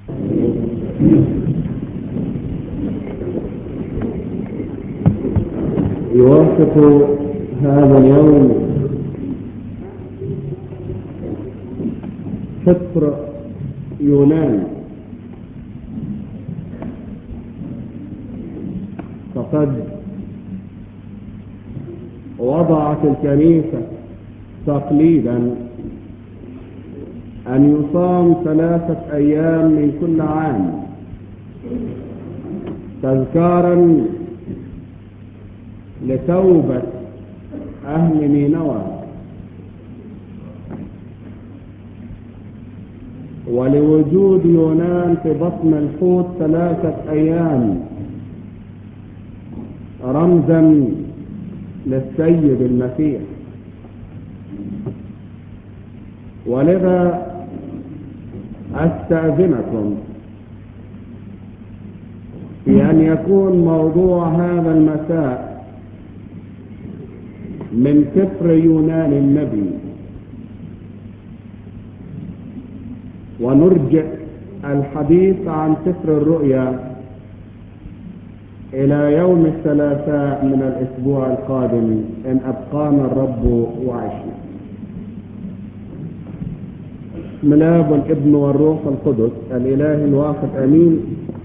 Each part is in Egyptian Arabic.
يوافق هذا اليوم فطر يونان فقد وضعت الكنيسة تقليدا أن يصام ثلاثة أيام من كل عام تذكارا لتوبة أهل نينوى ولوجود يونان في بطن الحوت ثلاثة أيام رمزا للسيد المسيح ولذا أستأذنكم في أن يكون موضوع هذا المساء من سفر يونان النبي ونرجع الحديث عن سفر الرؤيا إلى يوم الثلاثاء من الأسبوع القادم إن أبقانا الرب وعشنا بسم الله والابن والروح القدس الإله الواحد أمين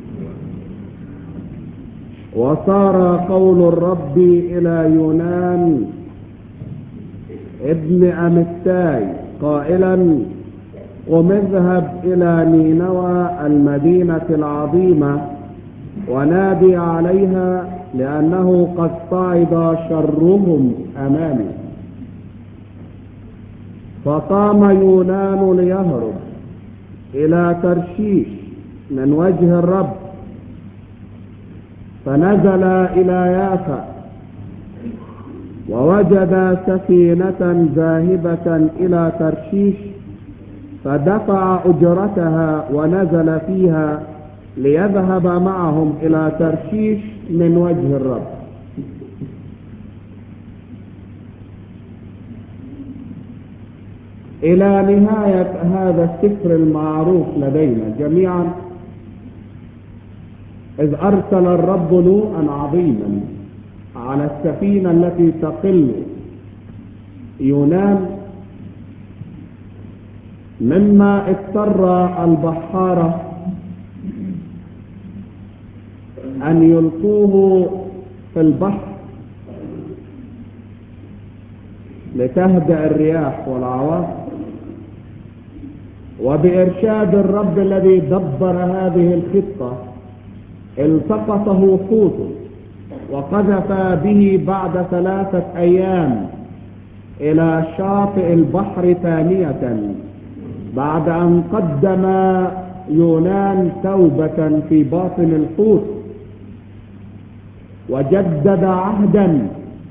وصار قول الرب إلى يونان ابن أمتاي قائلا قم اذهب إلى نينوى المدينة العظيمة ونادي عليها لأنه قد صعد شرهم أمامي فقام يونان ليهرب إلى ترشيش من وجه الرب فنزل إلى يافا ووجد سفينة ذاهبة إلى ترشيش فدفع أجرتها ونزل فيها ليذهب معهم إلى ترشيش من وجه الرب إلى نهاية هذا السفر المعروف لدينا جميعا إذ أرسل الرب نوءا عظيما على السفينة التي تقل يونان مما اضطر البحارة أن يلقوه في البحر لتهدأ الرياح والعواصف وبإرشاد الرب الذي دبر هذه الخطة التقطه حوت وقذف به بعد ثلاثة أيام إلى شاطئ البحر ثانية بعد أن قدم يونان توبة في باطن الحوت وجدد عهدا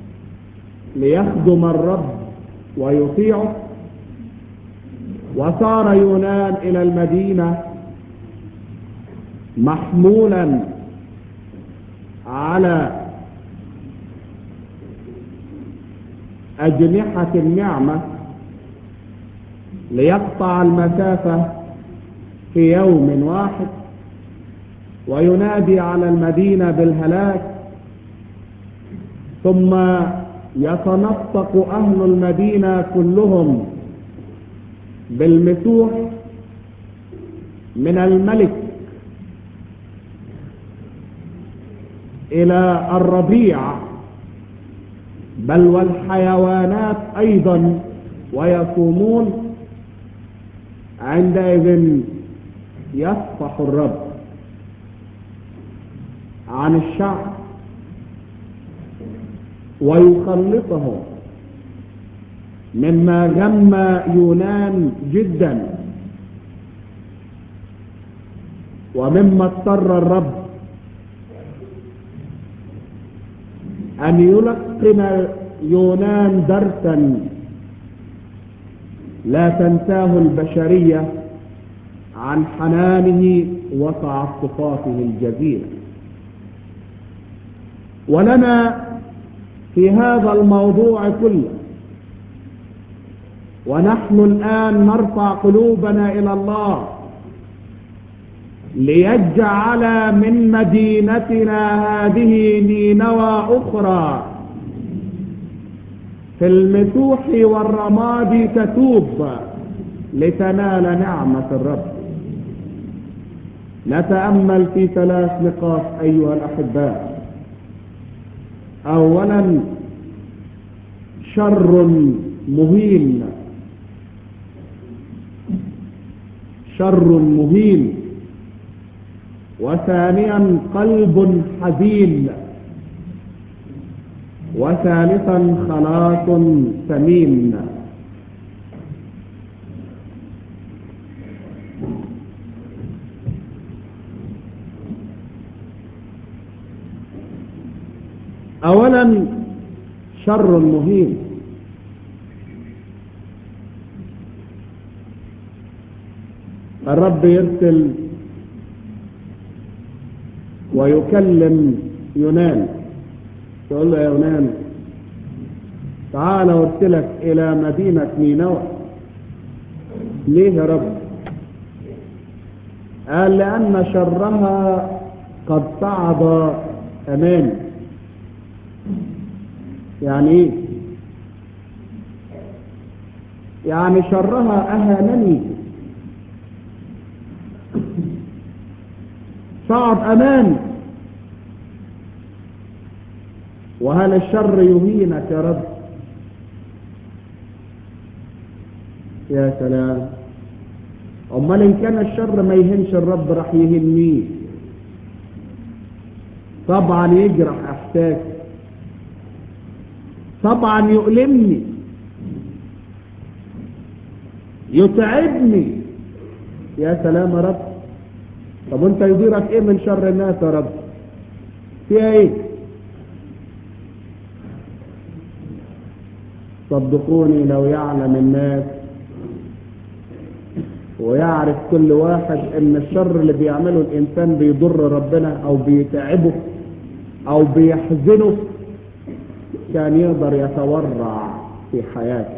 ليخدم الرب ويطيعه وصار يونان إلى المدينة محمولا على أجنحة النعمة ليقطع المسافة في يوم واحد وينادي على المدينة بالهلاك ثم يتنطق أهل المدينة كلهم بالمسوح من الملك إلى الربيع بل والحيوانات أيضا ويصومون عندئذ يصفح الرب عن الشعب ويخلصه مما غم يونان جدا ومما اضطر الرب أن يلقن يونان درسا لا تنساه البشرية عن حنانه وتعاطفاته الجزيرة ولنا في هذا الموضوع كله ونحن الآن نرفع قلوبنا إلى الله ليجعل من مدينتنا هذه نينوى أخرى في المسوح والرماد تتوب لتنال نعمة الرب نتأمل في ثلاث نقاط أيها الأحباء أولا شر مهين شر مهين وثانيا قلب حزين وثالثا خلاص ثمين اولا شر مهين الرب يرسل ويكلم يونان يقول له يا يونان تعال ارسلك الى مدينة نينوى ليه يا رب قال لان شرها قد صعد امامي يعني ايه يعني شرها اهانني صعد امامي وهل الشر يهينك يا رب يا سلام امال ان كان الشر ما يهنش الرب راح يهنيه طبعا يجرح احساسي طبعا يؤلمني يتعبني يا سلام يا رب طب وانت يضيرك ايه من شر الناس يا رب فيها ايه صدقوني لو يعلم الناس ويعرف كل واحد ان الشر اللي بيعمله الانسان بيضر ربنا او بيتعبه او بيحزنه كان يقدر يتورع في حياته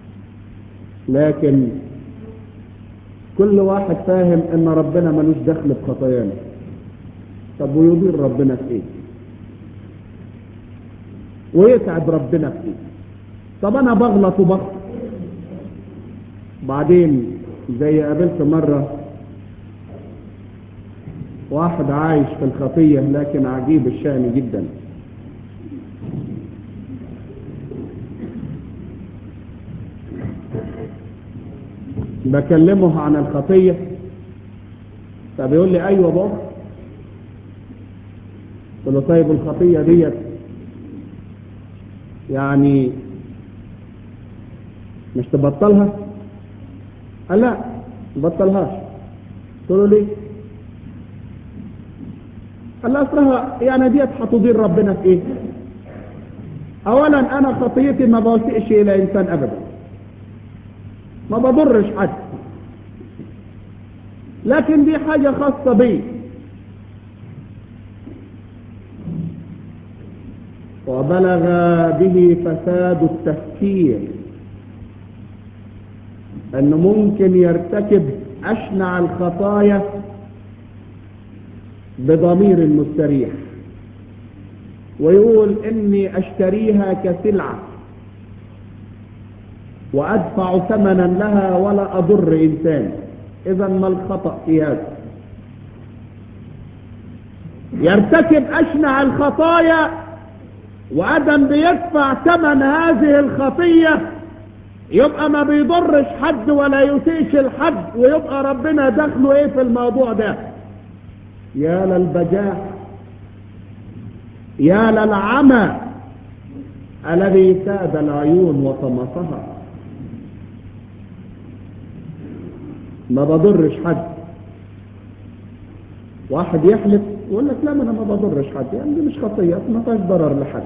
لكن كل واحد فاهم ان ربنا ملوش دخل بخطايانا طب ويضير ربنا في ايه ويتعب ربنا في ايه طب انا بغلط وبخطئ بعدين زي قابلت مرة واحد عايش في الخطية لكن عجيب الشأن جدا بكلمه عن الخطية فبيقول لي ايوه بابا قلت له طيب الخطية ديت يعني مش تبطلها قال لا تبطلهاش قلت له ليه قال لا اصلها يعني ديت هتضير ربنا في ايه اولا انا خطيتي ما بوسئش الى انسان ابدا ما بضرش حد لكن دي حاجة خاصة بي وبلغ به فساد التفكير انه ممكن يرتكب اشنع الخطايا بضمير مستريح ويقول اني اشتريها كسلعه وادفع ثمنا لها ولا اضر انسان اذا ما الخطا في هذا يرتكب اشنع الخطايا وادم بيدفع ثمن هذه الخطيه يبقى ما بيضرش حد ولا يسيش الحد ويبقى ربنا دخله ايه في الموضوع ده يا للبجاح يا للعمى الذي ساد العيون وطمسها ما بضرش حد واحد يحلف يقول لك لا ما انا ما بضرش حد يعني دي مش خطيه ما فيهاش ضرر لحد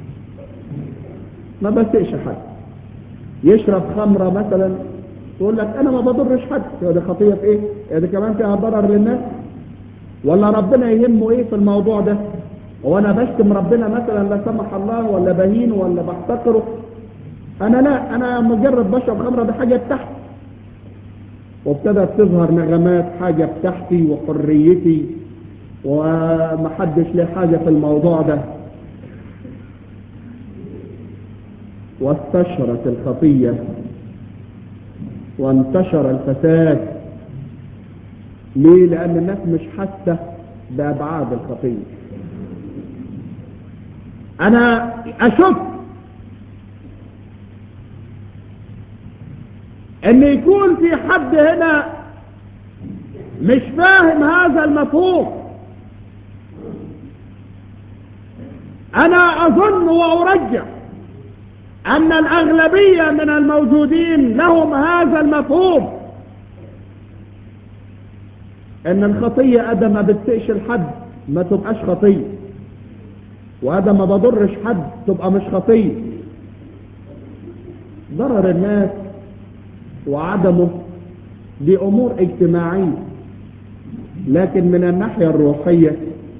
ما بسئش حد يشرب خمره مثلا يقول لك انا ما بضرش حد دي خطيه في ايه دي كمان فيها ضرر للناس ولا ربنا يهمه ايه في الموضوع ده هو انا بشتم ربنا مثلا لا سمح الله ولا بهينه ولا بحتقره انا لا انا مجرد بشرب خمره ده حاجه تحت وابتدت تظهر نغمات حاجة بتاعتي وحريتي ومحدش له حاجة في الموضوع ده واستشرت الخطية وانتشر الفساد ليه لأن الناس مش حاسة بأبعاد الخطية أنا أشك ان يكون في حد هنا مش فاهم هذا المفهوم انا اظن وارجع ان الاغلبية من الموجودين لهم هذا المفهوم ان الخطية ادى ما بتسئش الحد ما تبقاش خطية وادى ما بضرش حد تبقى مش خطية ضرر الناس وعدمه دي امور اجتماعية لكن من الناحية الروحية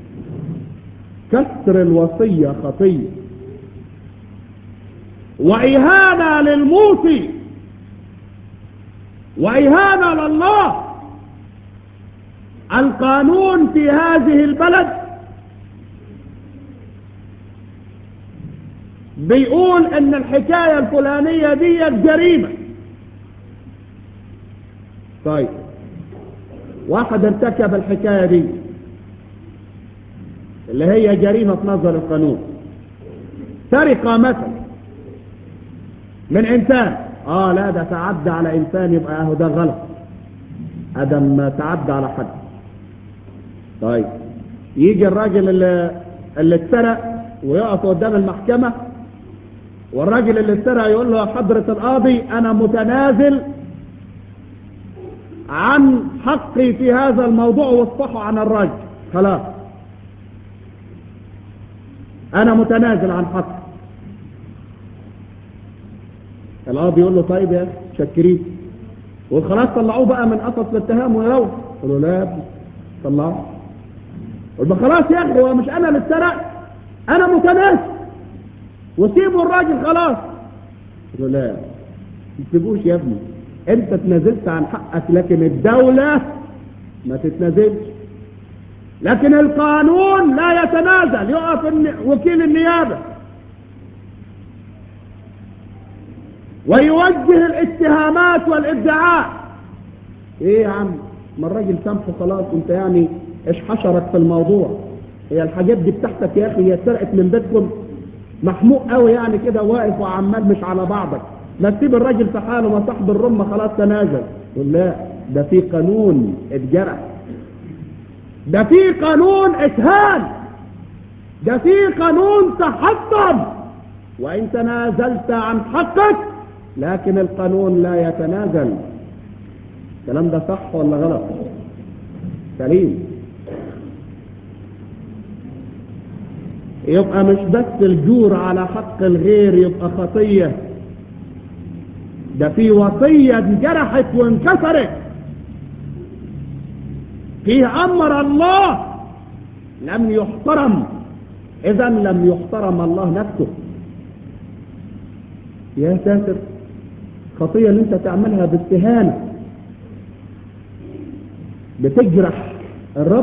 كسر الوصية خطية وإهانة للموصي وإهانة لله القانون في هذه البلد بيقول ان الحكاية الفلانية دي جريمة طيب واحد ارتكب الحكاية دي اللي هي جريمة في نظر القانون سرقة مثلا من انسان اه لا ده تعدى على انسان يبقى اهو ده غلط ادم تعدى على حد طيب يجي الراجل اللي اللي اتسرق ويقف قدام المحكمة والراجل اللي اتسرق يقول له يا حضرة القاضي انا متنازل عن حقي في هذا الموضوع واصفحوا عن الراجل خلاص انا متنازل عن حقي القاضي يقول له طيب يا شكرين وخلاص طلعوه بقى من قصص الاتهام ويروح يقول له لا يا ابني طلعوه يقول له خلاص يا اخي هو مش انا اللي اتسرقت انا متنازل وسيبوا الراجل خلاص يقول له لا ما تسيبوش يا ابني انت تنازلت عن حقك لكن الدولة ما تتنازلش لكن القانون لا يتنازل يقف وكيل النيابة ويوجه الاتهامات والادعاء ايه يا عم ما الراجل سامحه خلاص انت يعني ايش حشرك في الموضوع هي الحاجات دي بتاعتك يا اخي هي اتسرقت من بيتكم محموق قوي يعني كده واقف وعمال مش على بعضك ما تسيب الراجل في حاله ما صاحب الرمة خلاص تنازل يقول لا ده في قانون اتجرح ده في قانون اتهان ده في قانون تحطم وان تنازلت عن حقك لكن القانون لا يتنازل الكلام ده صح ولا غلط سليم يبقى مش بس الجور على حق الغير يبقى خطيه ده في وصية انجرحت وانكسرت فيه أمر الله لم يحترم إذا لم يحترم الله نفسه يا ساتر خطية اللي انت تعملها باستهانة بتجرح الرب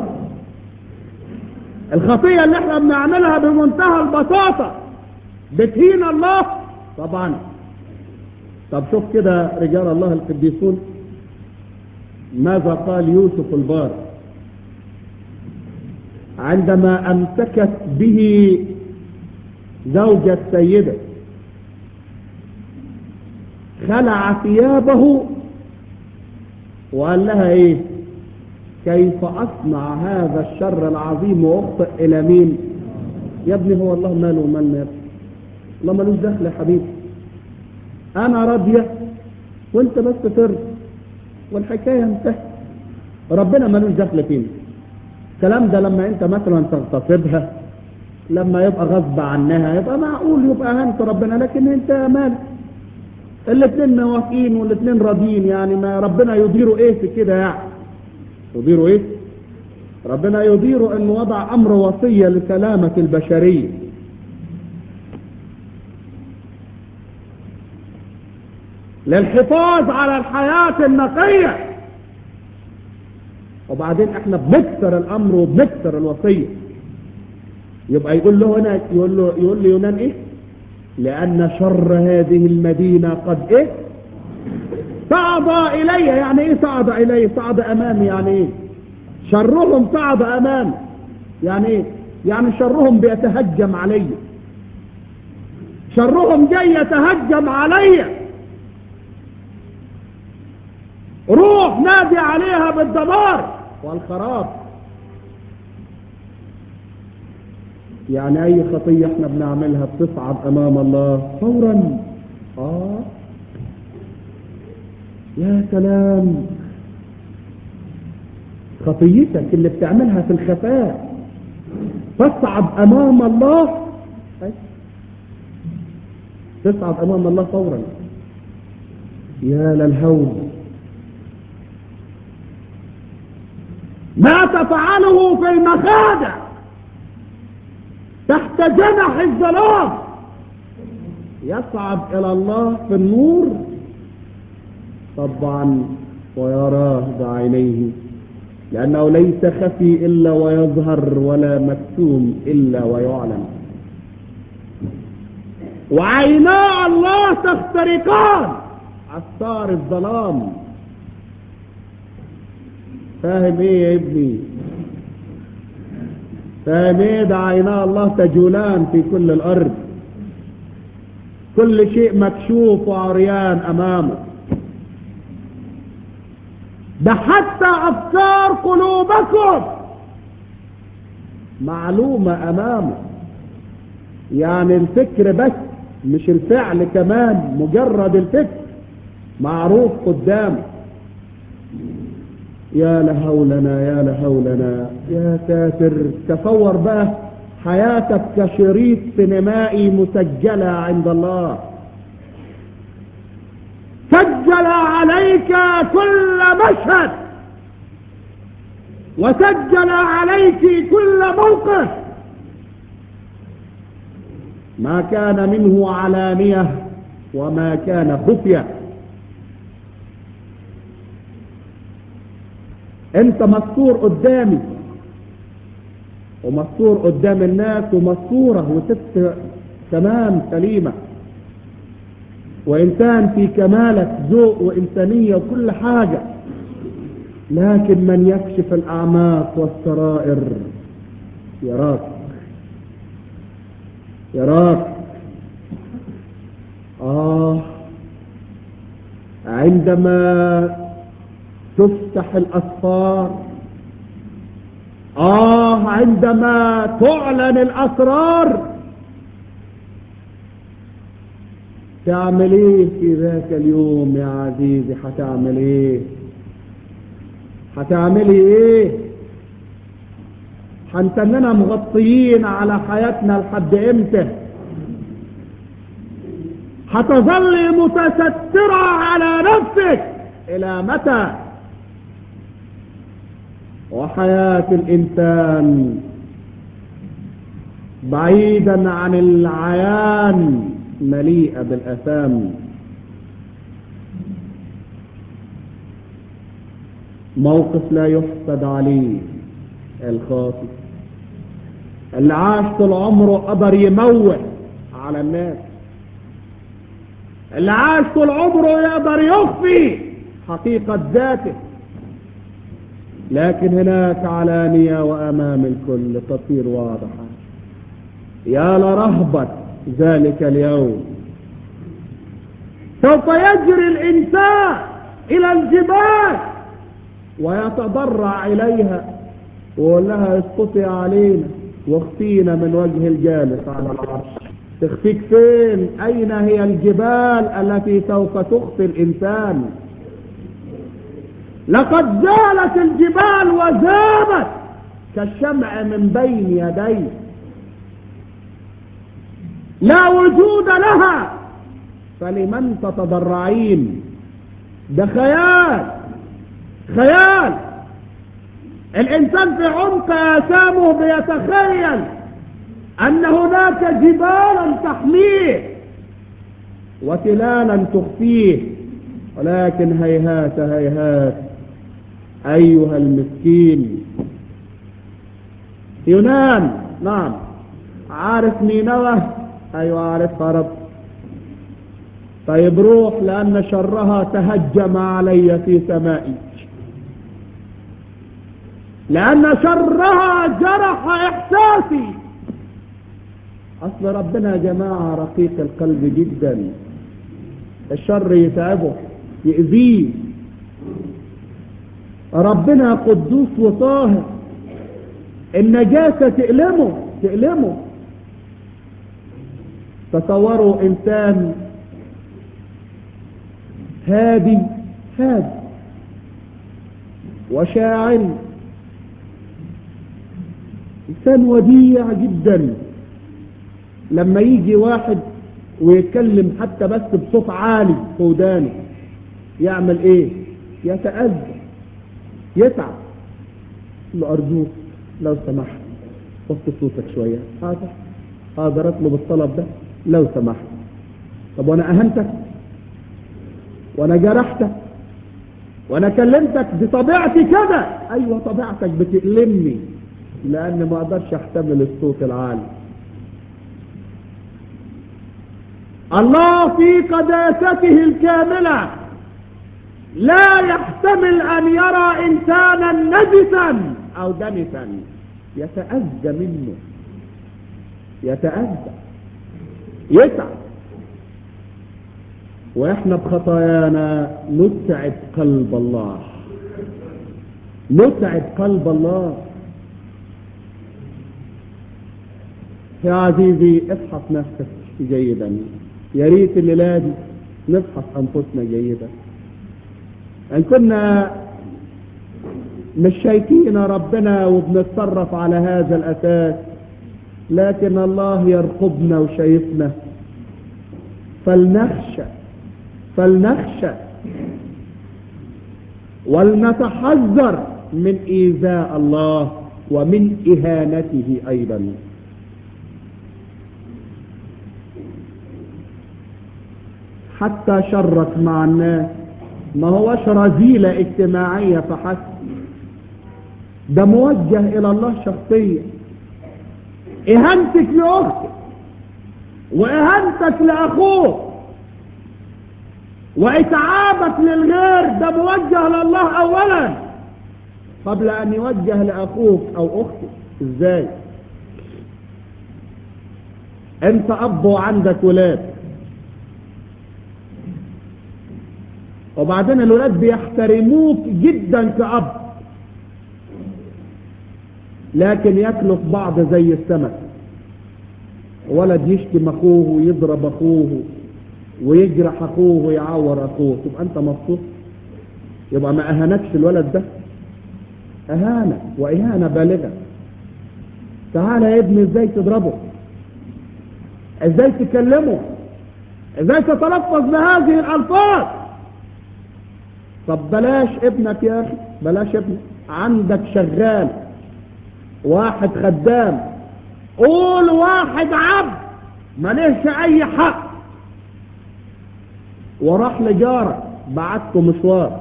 الخطية اللي احنا بنعملها بمنتهى البساطة بتهين الله طبعا طب شوف كده رجال الله القديسون ماذا قال يوسف البار عندما امسكت به زوجة سيدة خلع ثيابه وقال لها ايه كيف اصنع هذا الشر العظيم واخطئ الى مين يا ابني هو الله ماله ومالنا يا ابني الله مالوش دخل يا حبيبي انا راضية وانت بس ترضى والحكاية انتهت ربنا مالوش دخل فينا الكلام ده لما انت مثلا تغتصبها لما يبقى غصب عنها يبقى معقول يبقى انت ربنا لكن انت مالك الاثنين موافقين والاثنين راضيين يعني ما ربنا يديروا ايه في كده يعني يديروا ايه ربنا يديروا انه وضع امر وصية لسلامة البشرية للحفاظ على الحياة النقية وبعدين احنا بنكسر الامر وبنكسر الوصية يبقى يقول له هنا يقول له يقول له يونان ايه لان شر هذه المدينة قد ايه صعد الي يعني ايه صعد الي صعد امامي يعني ايه شرهم صعد امامي يعني ايه يعني شرهم بيتهجم علي شرهم جاي يتهجم علي روح نادي عليها بالدمار والخراب يعني اي خطية احنا بنعملها بتصعد امام الله فورا اه يا سلام خطيتك اللي بتعملها في الخفاء تصعد امام الله تصعد امام الله فورا يا للهول ما تفعله في المخادع تحت جنح الظلام يصعد الى الله في النور طبعا ويراه بعينيه لانه ليس خفي الا ويظهر ولا مكتوم الا ويعلن وعينا الله تخترقان عصار الظلام فاهم ايه يا ابني فاهم ايه ده عينا الله تجولان في كل الارض كل شيء مكشوف وعريان امامه ده حتى افكار قلوبكم معلومة امامه يعني الفكر بس مش الفعل كمان مجرد الفكر معروف قدامه يا لهولنا يا لهولنا يا ساتر تصور بقى حياتك كشريط سينمائي مسجلة عند الله سجل عليك كل مشهد وسجل عليك كل موقف ما كان منه علانية وما كان خفيه انت مستور قدامي ومستور قدام الناس ومستورة وست تمام سليمة وإنسان في كمالك ذوق وإنسانية وكل حاجة لكن من يكشف الأعماق والسرائر يراك يراك آه عندما تفتح الأسفار آه عندما تعلن الأسرار تعمل ايه في ذاك اليوم يا عزيزي هتعمل ايه هتعملي ايه هنتننا مغطيين على حياتنا لحد امتى هتظلي متسترة على نفسك الى متى وحياة الإنسان بعيدا عن العيان مليئة بالأثام موقف لا يحسد عليه الخاطئ اللي عاش طول عمره قدر يموت على الناس اللي عاش طول عمره يقدر يخفي حقيقة ذاته لكن هناك علانية وأمام الكل تصير واضحة يا لرهبة ذلك اليوم سوف يجري الإنسان إلى الجبال ويتضرع إليها ويقول لها اسقطي علينا واخفينا من وجه الجالس على العرش تخفيك فين أين هي الجبال التي سوف تخفي الإنسان لقد زالت الجبال وذابت كالشمع من بين يديه لا وجود لها فلمن تتضرعين ده خيال خيال الإنسان في عمق آثامه بيتخيل أن هناك جبالا تحميه وتلالا تخفيه ولكن هيهات هيهات أيها المسكين يونان نعم عارف نينوى أيوة عارفها رب طيب روح لأن شرها تهجم علي في سمائي لأن شرها جرح إحساسي أصل ربنا يا جماعة رقيق القلب جدا الشر يتعبه يأذيه ربنا قدوس وطاهر النجاسة تألمه تألمه تصوروا إنسان هادي هادي وشاعر إنسان وديع جدا لما يجي واحد ويتكلم حتى بس بصوت عالي في ودانه يعمل ايه يتأذى يتعب له أرجوك لو سمحت وطي صوتك شوية حاضر حاضر اطلب الطلب ده لو سمحت طب وانا اهنتك وانا جرحتك وانا كلمتك بطبيعتي كده ايوه طبيعتك بتألمني لان ما اقدرش احتمل الصوت العالي الله في قداسته الكاملة لا يحتمل ان يرى انسانا نجسا او دنسا يتأذى منه يتأذى يتعب واحنا بخطايانا نتعب قلب الله نتعب قلب الله يا عزيزي افحص نفسك جيدا يا ريت الليله دي نفحص انفسنا جيدا ان كنا مش شايفين ربنا وبنتصرف على هذا الاساس لكن الله يرقبنا وشايفنا فلنخشى فلنخشى ولنتحذر من ايذاء الله ومن اهانته ايضا حتى شرك مع الناس ما هوش رذيلة اجتماعية فحسب ده موجه الى الله شخصيا اهانتك لاختك واهانتك لاخوك واتعابك للغير ده موجه لله اولا قبل ان يوجه لاخوك او اختك ازاي انت اب وعندك ولاد وبعدين الولاد بيحترموك جدا كأب لكن ياكلوا في بعض زي السمك ولد يشتم اخوه ويضرب اخوه ويجرح اخوه ويعور اخوه تبقى انت مبسوط يبقى ما اهانكش الولد ده اهانة واهانة بالغة تعالى يا ابني ازاي تضربه ازاي تكلمه ازاي تتلفظ بهذه الالفاظ طب بلاش ابنك يا اخي بلاش ابنك عندك شغال واحد خدام قول واحد عبد ماليش اي حق وراح لجارك بعته مشوار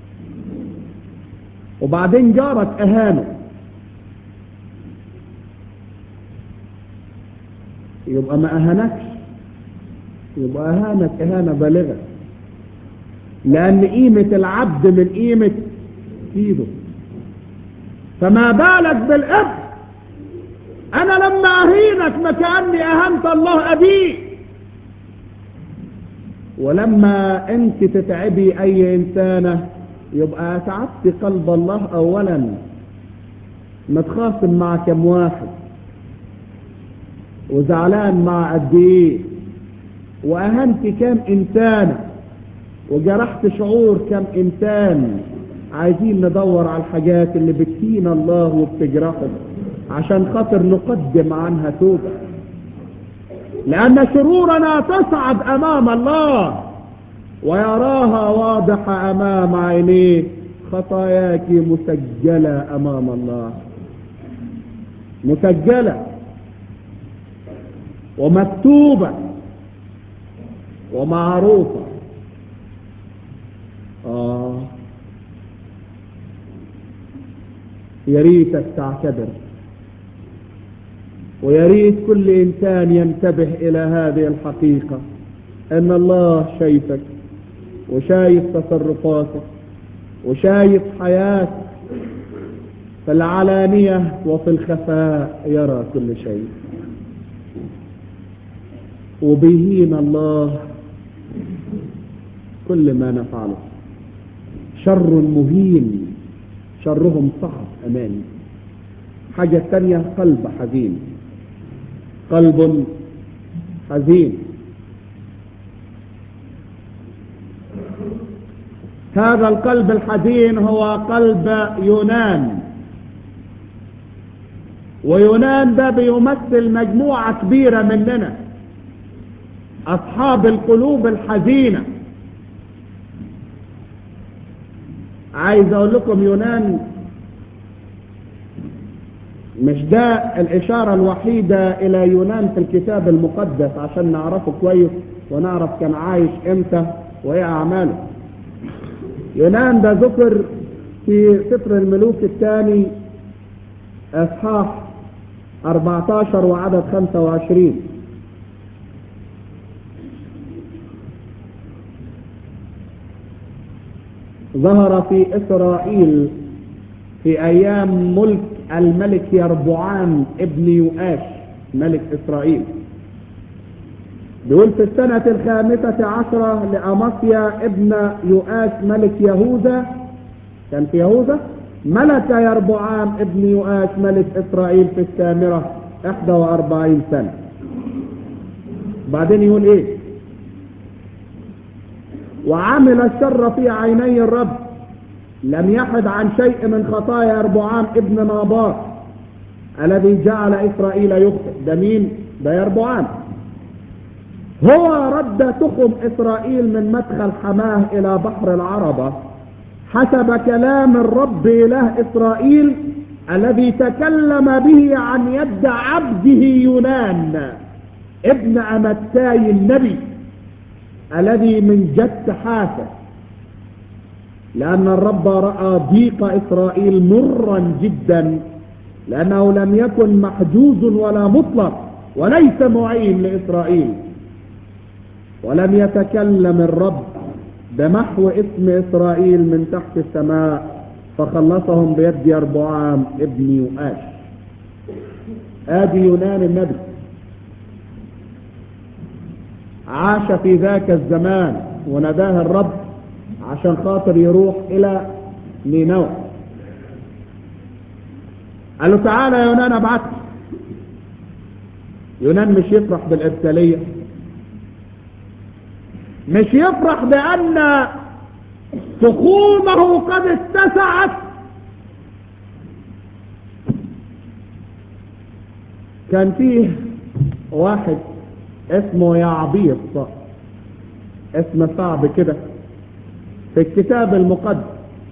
وبعدين جارك اهانه يبقى ما اهانكش يبقى اهانك اهانة بالغة لان قيمة العبد من قيمة ايده فما بالك بالابن انا لما اهينك ما كأني اهنت الله ابيك ولما انت تتعبي اي انسانة يبقى اتعبت قلب الله اولا متخاصم مع كم واحد وزعلان مع قد ايه واهنت كم انسانة وجرحت شعور كم انسان عايزين ندور على الحاجات اللي بتهين الله وبتجرحه عشان خاطر نقدم عنها توبة لأن شرورنا تصعد أمام الله ويراها واضحة أمام عينيه خطاياك مسجلة أمام الله مسجلة ومكتوبة ومعروفة آه يا ريتك تعتبر ويا ريت كل انسان ينتبه الى هذه الحقيقة ان الله شايفك وشايف تصرفاتك وشايف حياتك في العلانية وفي الخفاء يرى كل شيء وبيهين الله كل ما نفعله شر مهين شرهم صعب أمامي حاجة تانية قلب حزين قلب حزين هذا القلب الحزين هو قلب يونان ويونان ده بيمثل مجموعة كبيرة مننا أصحاب القلوب الحزينة عايز أقول لكم يونان مش ده الإشارة الوحيدة إلى يونان في الكتاب المقدس عشان نعرفه كويس ونعرف كان عايش إمتى وإيه أعماله يونان ده ذكر في سفر الملوك الثاني اصحاح 14 وعدد 25 ظهر في اسرائيل في ايام ملك الملك يربعام ابن يؤاش ملك اسرائيل بيقول في السنة الخامسة عشرة لأمصيا ابن يؤاش ملك يهوذا كان في يهوذا ملك يربعام ابن يؤاش ملك إسرائيل في السامرة 41 سنة بعدين يقول ايه وعمل الشر في عيني الرب لم يحد عن شيء من خطايا يربعام ابن ناباط الذي جعل إسرائيل يخطئ ده مين ده يربعام هو رد تخم إسرائيل من مدخل حماه إلى بحر العربة حسب كلام الرب إله إسرائيل الذي تكلم به عن يد عبده يونان ابن أمتاي النبي الذي من جد حاسة لأن الرب رأى ضيق إسرائيل مرا جدا لأنه لم يكن محجوز ولا مطلق وليس معين لإسرائيل ولم يتكلم الرب بمحو اسم إسرائيل من تحت السماء فخلصهم بيد يربعام ابن يؤاش آدي يونان النبي عاش في ذاك الزمان وناداه الرب عشان خاطر يروح إلى نينوى قال له تعالى يا يونان ابعتك يونان مش يفرح بالإرسالية مش يفرح بأن تخومه قد اتسعت كان فيه واحد اسمه يعبيط اسم صعب كده في الكتاب المقدس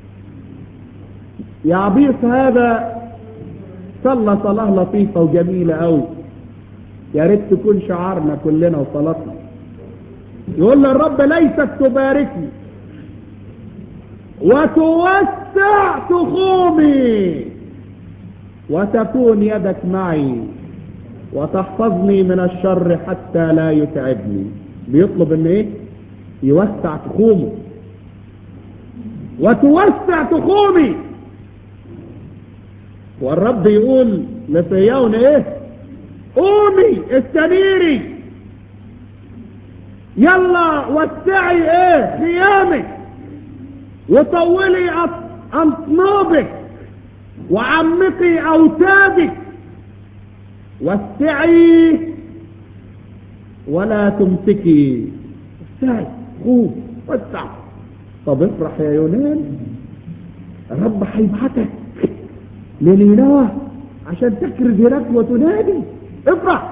يعبيط هذا صلى صلاة لطيفة وجميلة قوي يا ريت تكون شعارنا كلنا وصلاتنا يقول للرب ليست تباركني وتوسع تخومي وتكون يدك معي وتحفظني من الشر حتى لا يتعبني بيطلب ان ايه يوسع تخومه وتوسع تخومي والرب يقول لصيون ايه قومي استنيري يلا وسعي ايه خيامك وطولي انطنابك وعمقي اوتادك وسعي ولا تمسكي وسعي خوف وسع طب افرح يا يونان الرب هيبعتك لنينوى عشان تكرز هناك وتنادي افرح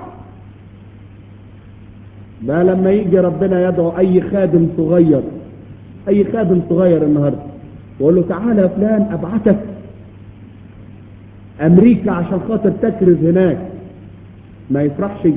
ده لما يجي ربنا يدعو اي خادم صغير اي خادم صغير النهارده ويقول له تعالى يا فلان ابعتك امريكا عشان خاطر تكرز هناك ما يفرحش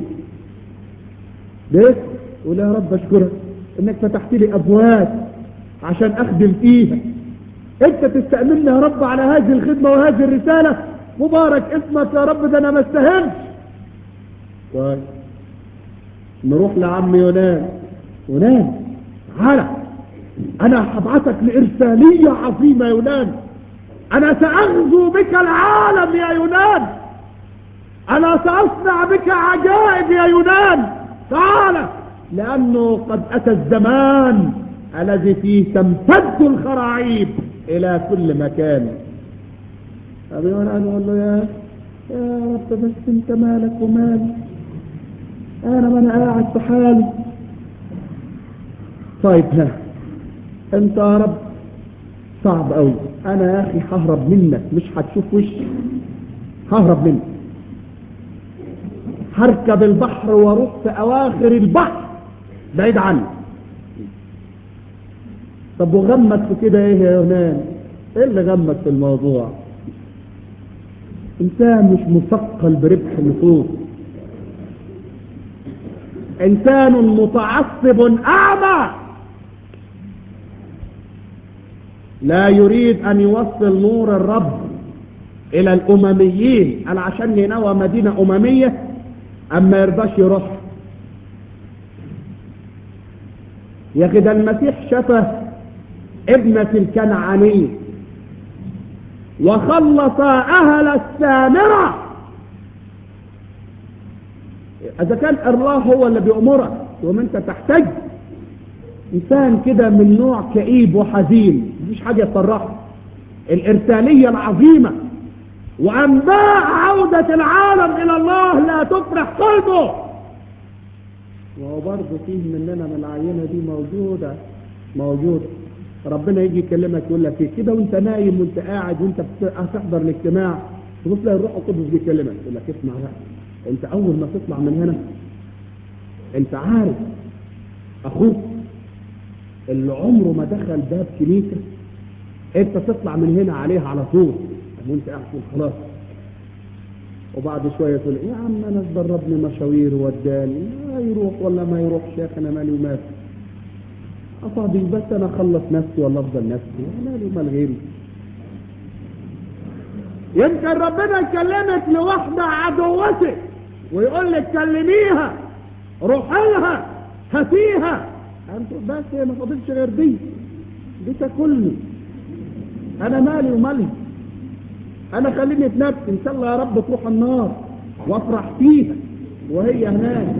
بس يقول يا رب اشكرك انك فتحت لي ابواب عشان اخدم فيها انت تستأمنني يا رب على هذه الخدمة وهذه الرسالة مبارك اسمك يا رب ده انا ما استاهلش طيب نروح لعم يونان يونان تعالى انا هبعتك لارسالية عظيمة يا يونان انا ساغزو بك العالم يا يونان انا ساصنع بك عجائب يا يونان تعالى لانه قد اتى الزمان الذي فيه تمتد الخراعيب الى كل مكان ابي يونان يقول له يا يا رب بس انت مالك ومالي انا ما انا قاعد في حالي طيب ها انت يا رب صعب قوي انا يا اخي ههرب منك مش هتشوف وشي ههرب منك هركب البحر واروح في اواخر البحر بعيد عني طب وغمك في كده ايه يا يونان ايه اللي غمك في الموضوع انسان مش مثقل بربح النفوس انسان متعصب اعمى لا يريد ان يوصل نور الرب الى الامميين قال عشان نينوى مدينة اممية اما يرضاش يروح يا اخي ده المسيح شفى ابنة الكنعانية وخلص اهل السامرة اذا كان الله هو اللي بيأمرك يوم انت تحتاج انسان كده من نوع كئيب وحزين مفيش حاجة يفرحه الارسالية العظيمة وانباء عودة العالم الى الله لا تفرح قلبه وهو برضه فيه مننا من العينة دي موجودة موجودة ربنا يجي يكلمك يقول لك ايه كده وانت نايم وانت قاعد وانت هتحضر الاجتماع تبص تلاقي الروح القدس بيكلمك يقول لك اسمع بقى انت اول ما تطلع من هنا انت عارف اخوك اللي عمره ما دخل باب كنيسة انت تطلع من هنا عليها على طول وانت قاعد تقول خلاص وبعد شوية تقول يا عم انا دربني مشاوير وداني ما يروح ولا ما يروح شيخ انا مالي ومالي أصابي بس أنا أخلص نفسي ولا أفضل نفسي أنا لي مال غيري يمكن ربنا يكلمك لوحدة عدوتك ويقول لك كلميها روح لها هاتيها أنت بس هي ما فاضلش غير دي دي تاكلني أنا مالي ومالي أنا خليني في نفسي إن شاء الله يا رب تروح النار وأفرح فيها وهي هناك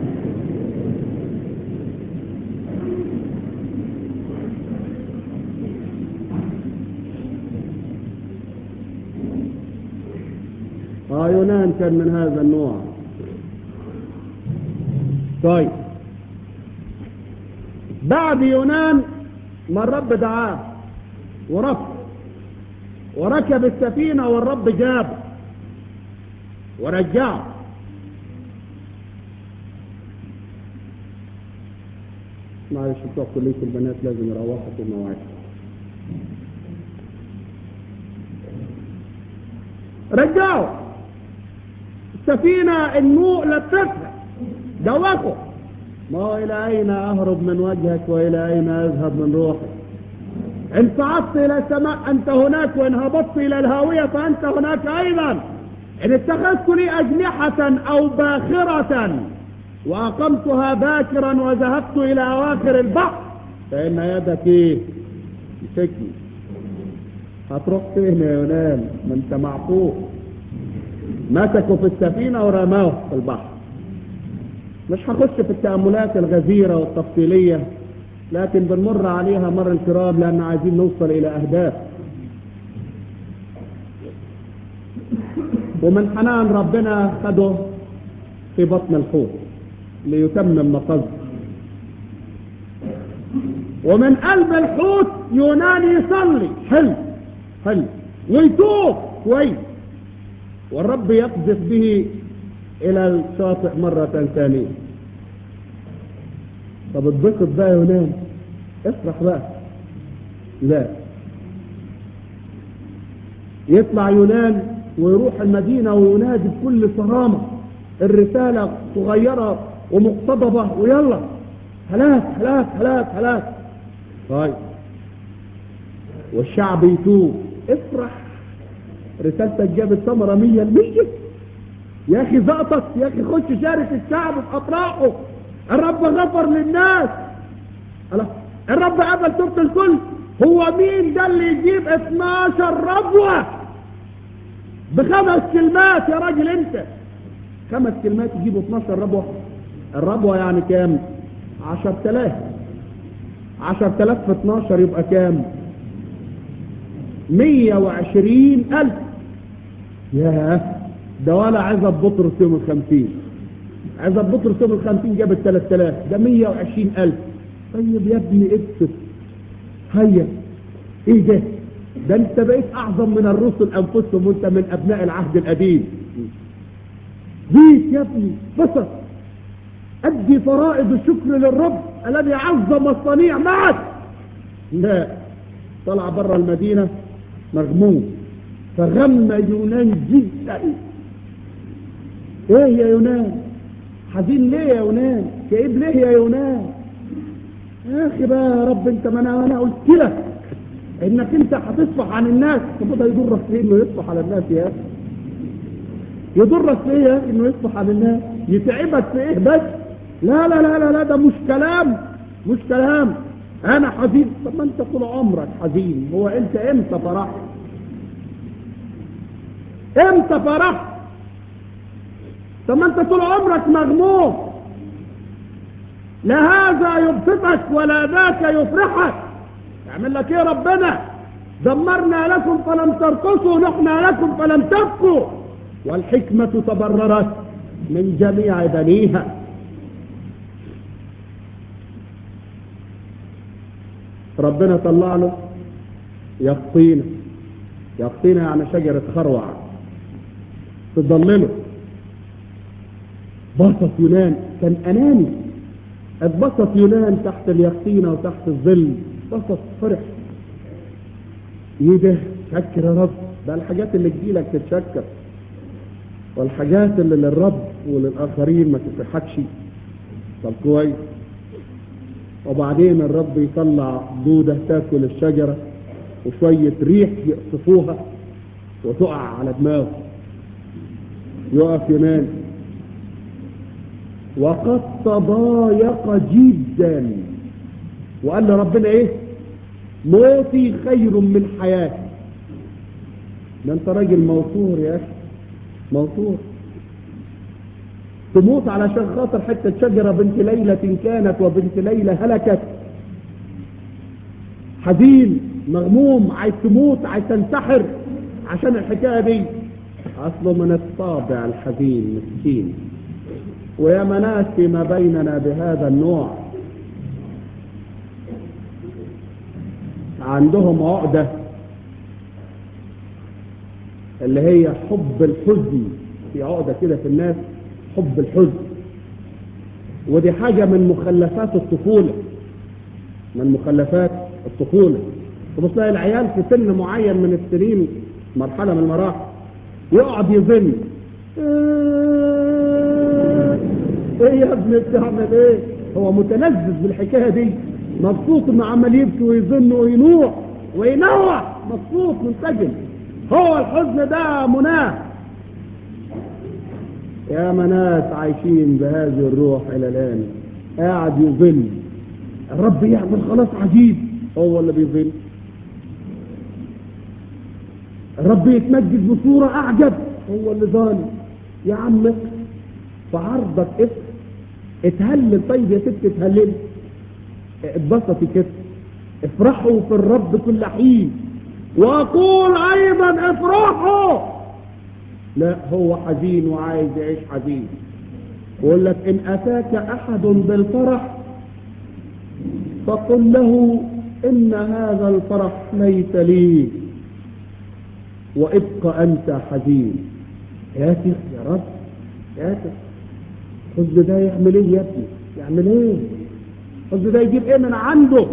آه يونان كان من هذا النوع طيب بعد يونان ما الرب دعاه ورفض وركب السفينة والرب جابه ورجعه معلش بتوع كلية البنات لازم يروحوا في المواعيد رجعوا السفينة النوء لفتها دوخوا ما إلى أين أهرب من وجهك وإلى أين أذهب من روحك إن صعدت إلى السماء أنت هناك وإن هبطت إلى الهاوية فأنت هناك أيضا إن اتخذت لي أجنحة أو باخرة وأقمتها باكرا وذهبت إلى أواخر البحر فإن يدك إيه؟ مسكني هتروح فين يا يونان ما انت معطوف مسكوا في السفينة ورماه في البحر مش هخش في التأملات الغزيرة والتفصيلية لكن بنمر عليها مر الكرام لأن عايزين نوصل إلى أهداف ومن حنان ربنا خده في بطن الحوت ليتمم مقصده ومن قلب الحوت يونان يصلي حلو حلو ويتوب كويس والرب يقذف به الى الشاطئ مرة ثانية طب اتبسط بقى يا يونان افرح بقى لا يطلع يونان ويروح المدينة وينادي بكل صرامة الرسالة صغيرة ومقتضبة ويلا هلاك هلاك هلاك هلاك طيب والشعب يتوب افرح رسالتك جابت ثمرة مية المية يا اخي زقطك يا اخي خش شارك الشعب في افراحه الرب غفر للناس الله الرب قبل توبة الكل هو مين ده اللي يجيب 12 ربوة بخمس كلمات يا راجل انت خمس كلمات يجيبوا 12 ربوة الربوة يعني كام 10000 10000 في 12 يبقى كام 120000 ياه ده ولا عزب بطرس يوم الخمسين عزب بطرس يوم الخمسين جاب الثلاث آلاف ده مية وعشرين ألف طيب يا ابني اكتب هيا ايه ده ده انت بقيت اعظم من الرسل انفسهم وانت من ابناء العهد القديم زيت يا ابني بصر ادي فرائض الشكر للرب الذي عظم الصنيع معك لا طلع بره المدينة مغموم فغم يونان جدا ايه يا يونان حزين ليه يا يونان كئيب ليه يا يونان يا اخي بقى يا رب انت ما انا انا قلت لك انك انت هتصفح عن الناس طب ده يضرك في ايه انه يصفح على الناس يا اخي يضرك في ايه يا اخي انه يصفح عن الناس يتعبك في ايه بس لا لا لا لا لا ده مش كلام مش كلام انا حزين طب ما انت طول عمرك حزين هو انت امتى فرحت امتى فرحت طب ما انت طول عمرك مغموم لا هذا يبسطك ولا ذاك يفرحك يعمل لك ايه ربنا دمرنا لكم فلم ترقصوا نحنا لكم فلم تبكوا والحكمة تبررت من جميع بنيها ربنا طلع له يقطينا يقطينا يعني شجرة خروع تضلله بسط يونان كان أناني اتبسط يونان تحت اليقطينة وتحت الظل بسط فرح ايه ده شكر يا رب ده الحاجات اللي تجيلك تتشكر والحاجات اللي للرب وللآخرين ما تفرحكش طب كويس وبعدين الرب يطلع دودة تاكل الشجرة وشوية ريح يقصفوها وتقع على دماغه يقف ينام وقد تضايق جدا وقال لربنا ايه موتي خير من حياتي ده انت راجل موتور يا اخي موتور تموت علشان خاطر حتة شجرة بنت ليلة كانت وبنت ليلة هلكت حزين مغموم عايز تموت عايز تنتحر عشان الحكاية دي أصله من الطابع الحزين مسكين ويا مناس فيما بيننا بهذا النوع عندهم عقدة اللي هي حب الحزن في عقدة كده في الناس حب الحزن ودي حاجة من مخلفات الطفولة من مخلفات الطفولة تبص تلاقي العيال في سن معين من السنين مرحلة من المراحل يقعد يظن ايه يا ابني بتعمل ايه هو متلذذ بالحكاية دي مبسوط انه عمال يبكي ويظن وينوع وينوع مبسوط منسجم هو الحزن ده مناه يا مناس عايشين بهذه الروح الى الان قاعد يظن الرب يعمل خلاص عجيب هو اللي بيظن الرب يتمجد بصورة اعجب هو اللي ظالم يا عم فعرضك اسم اتهلل طيب يا ست اتهلل اتبسطي كده افرحوا في الرب كل حين واقول ايضا افرحوا لا هو حزين وعايز يعيش حزين يقول لك ان اتاك احد بالفرح فقل له ان هذا الفرح ليس لي وابقى انت حزين ياتي يا رب ياتي الحزن ده يعمل ايه يا ابني يعمل ايه الحزن ده يجيب ايه من عنده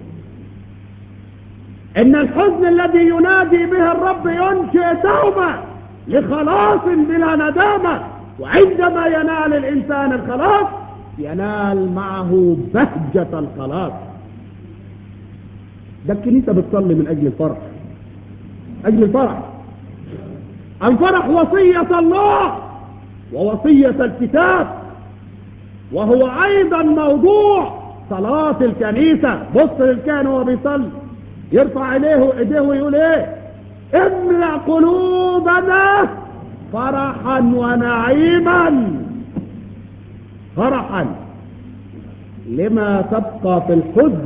ان الحزن الذي ينادي به الرب ينشئ توبه لخلاص بلا ندامة وعندما ينال الإنسان الخلاص ينال معه بهجة الخلاص ده الكنيسة بتصلي من أجل الفرح أجل الفرح الفرح وصية الله ووصية الكتاب وهو أيضا موضوع صلاة الكنيسة بص للكاهن وهو بيصلي يرفع إليه إيديه ويقول إيه املأ قلوبنا فرحا ونعيما فرحا لما تبقى في الحزن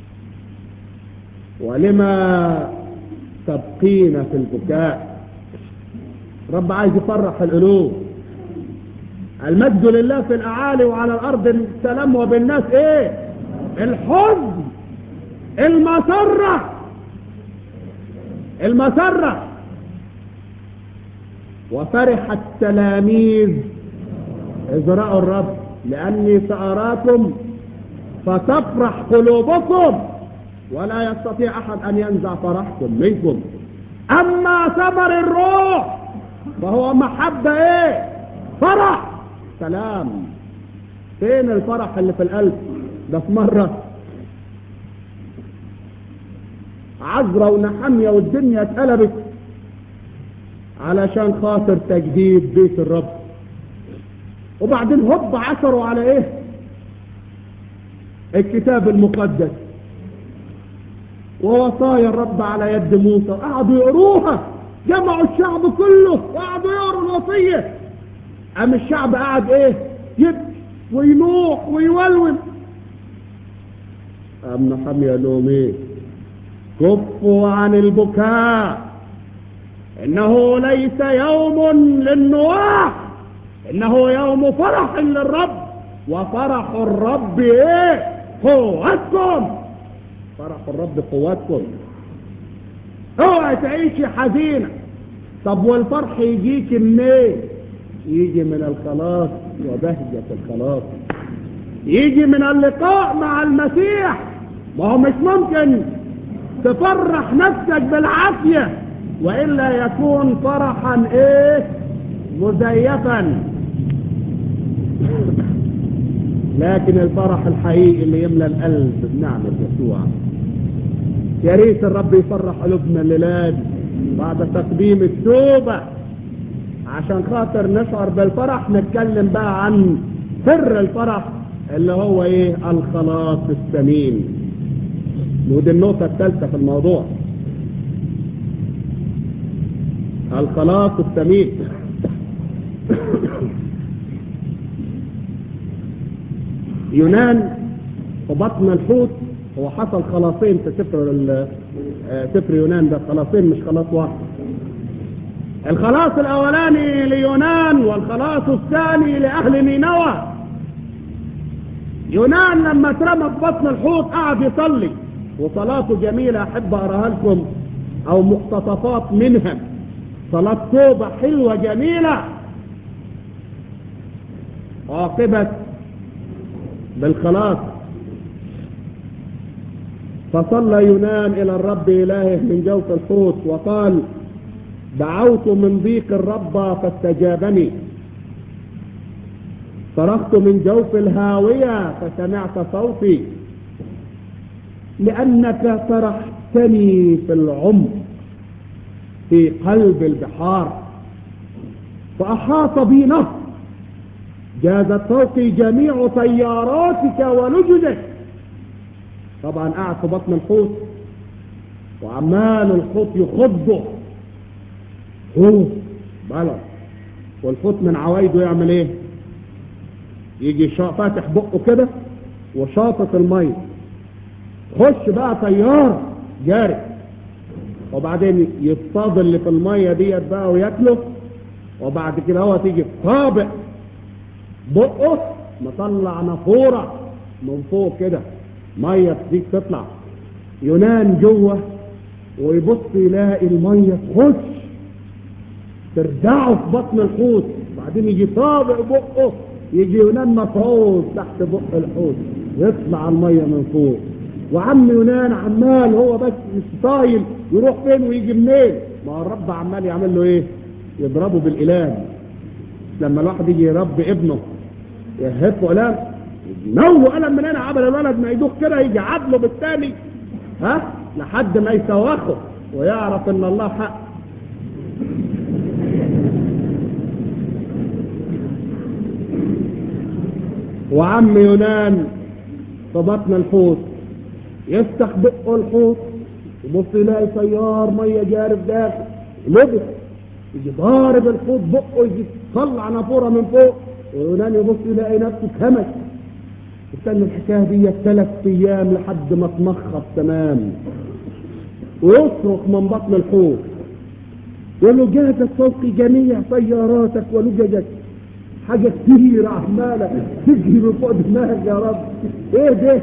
ولما تبقين في البكاء رب عايز يفرح القلوب المجد لله في الاعالي وعلى الارض السلام وبالناس ايه الحزن المسرة المسرة وفرح التلاميذ إذ رأوا الرب لأني سأراكم فتفرح قلوبكم ولا يستطيع أحد أن ينزع فرحكم منكم أما ثمر الروح فهو محبة إيه فرح سلام فين الفرح اللي في القلب ده في مرة عزرة ونحمية والدنيا اتقلبت علشان خاطر تجديد بيت الرب وبعدين هب عثروا على ايه الكتاب المقدس ووصايا الرب على يد موسى وقعدوا يقروها جمعوا الشعب كله وقعدوا يقروا الوصية قام الشعب قعد ايه يبكي وينوح ويولول قام نحمية لهم ايه كفوا عن البكاء انه ليس يوم للنواح انه يوم فرح للرب وفرح الرب ايه قوتكم فرح الرب قوتكم اوعى تعيشي حزينة طب والفرح يجيك منين يجي من الخلاص وبهجة الخلاص يجي من اللقاء مع المسيح ما هو مش ممكن تفرح نفسك بالعافية وإلا يكون فرحا ايه مزيفا لكن الفرح الحقيقي اللي يملى القلب بنعمة يسوع يا ريت الرب يفرح قلوبنا الليلات بعد تقديم التوبة عشان خاطر نشعر بالفرح نتكلم بقى عن سر الفرح اللي هو ايه الخلاص الثمين ودي النقطة الثالثة في الموضوع الخلاص الثمين يونان وبطن الحوت هو حصل خلاصين في سفر سفر يونان ده خلاصين مش خلاص واحد الخلاص الاولاني ليونان والخلاص الثاني لاهل نينوى يونان لما اترمى في بطن الحوت قعد يصلي وصلاته جميلة احب اقراها لكم او مقتطفات منها صلاة توبة حلوة جميلة عاقبت بالخلاص فصلى يونان إلى الرب إلهه من جوف الحوت وقال دعوت من ضيق الرب فاستجابني صرخت من جوف الهاوية فسمعت صوتي لأنك طرحتني في العمق في قلب البحار فأحاط بي نهر جازت فوقي جميع طياراتك ولجدك طبعا قاعد في بطن الحوت وعمال الحوت يخضه حوت بلد والحوت من عوايده يعمل ايه يجي فاتح بقه كده وشاطط الميه خش بقى طيار جاري وبعدين يصطاد اللي في الميه ديت بقى وياكله وبعد كده هو تيجي طابق بقه مطلع نافوره من فوق كده ميه تيجي تطلع يونان جوه ويبص يلاقي الميه تخش ترجعه في بطن الحوت بعدين يجي طابق بقه يجي يونان مفعوص تحت بق الحوت يطلع الميه من فوق وعم يونان عمال هو بس مش طايل يروح فين ويجي منين ما هو الرب عمال يعمل له ايه يضربه بالإلام لما الواحد يجي يربي ابنه يهفه قلم نو قلم من هنا عمل الولد ما يدوخ كده يجي عدله بالتاني ها لحد ما يسوخه ويعرف ان الله حق وعم يونان في بطن الحوت يفتح بقه الحوت يبص يلاقي تيار ميه جارف داخل لبس يجي ضارب الحوت بقه يجي طلع نافوره من فوق ويونان يبص يلاقي نفسه كمش استنى الحكايه دي ثلاث ايام لحد ما تمخص تمام ويصرخ من بطن الحوت يقول له جاهزت فوقي جميع طياراتك ولججك حاجة كتير عمالة تجري من فوق دماغك يا رب ايه ده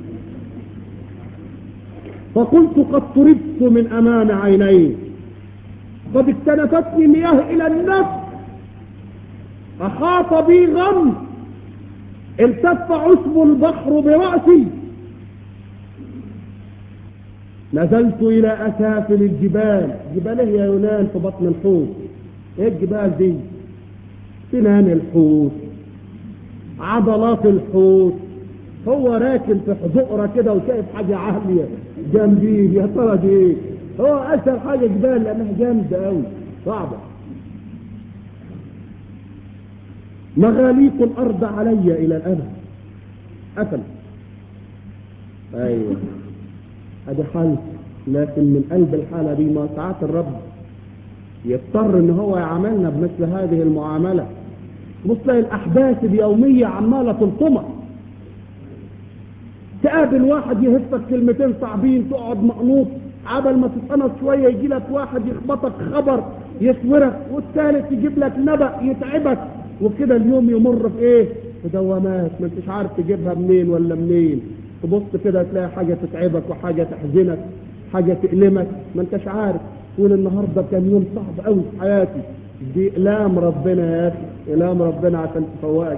فقلت قد طردت من امام عيني قد اكتنفتني مياه الى النفس احاط بي غم التف عشب البحر برأسي نزلت الى اسافل الجبال جبال ايه يا يونان في بطن الحوت ايه الجبال دي سنان الحوت عضلات الحوت هو راكن في حزقرة كده وشايف حاجة عالية جنبيه يا ترى دي ايه هو اسهل حاجة جبال لانها جامدة قوي صعبة مغاليق الارض علي الى الابد قفل ايوه ادي حل لكن من قلب الحالة دي ما ساعات الرب يضطر ان هو يعاملنا بمثل هذه المعاملة بص تلاقي الاحداث اليومية عمالة تلطمك تقابل واحد يهفك كلمتين صعبين تقعد مقنوط عبل ما تتقنط شوية يجي لك واحد يخبطك خبر يسورك والثالث يجيب لك نبأ يتعبك وكده اليوم يمر في ايه في دوامات ما انتش عارف تجيبها منين ولا منين تبص كده تلاقي حاجة تتعبك وحاجة تحزنك حاجة تألمك ما انتش عارف تقول النهاردة كان يوم صعب قوي في حياتي دي إلام ربنا يا أخي إلام ربنا عشان تفوقك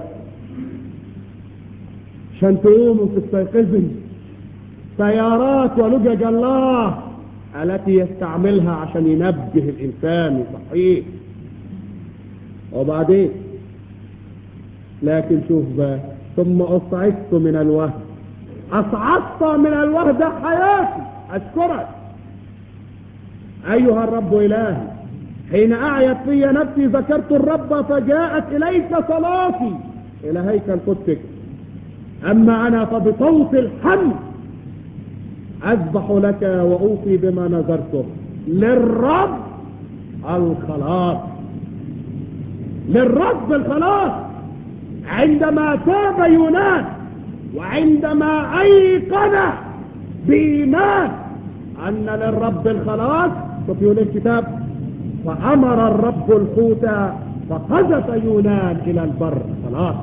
عشان تقوم وتستيقظي سيارات ولجج الله التي يستعملها عشان ينبه الإنسان ويصحيه وبعدين لكن شوف بقى ثم أصعدت من الوهد أصعدت من الوهدة حياتي أشكرك أيها الرب إلهي حين أعيت في نفسي ذكرت الرب فجاءت إليك صلاتي إلى هيكل قدسك أما أنا فبصوت الحمد أذبح لك وأوفي بما نذرته للرب الخلاص للرب الخلاص عندما تاب يونان وعندما أيقن بإيمان أن للرب الخلاص شوف يقول الكتاب فأمر الرب الحوت فقذف يونان إلى البر خلاص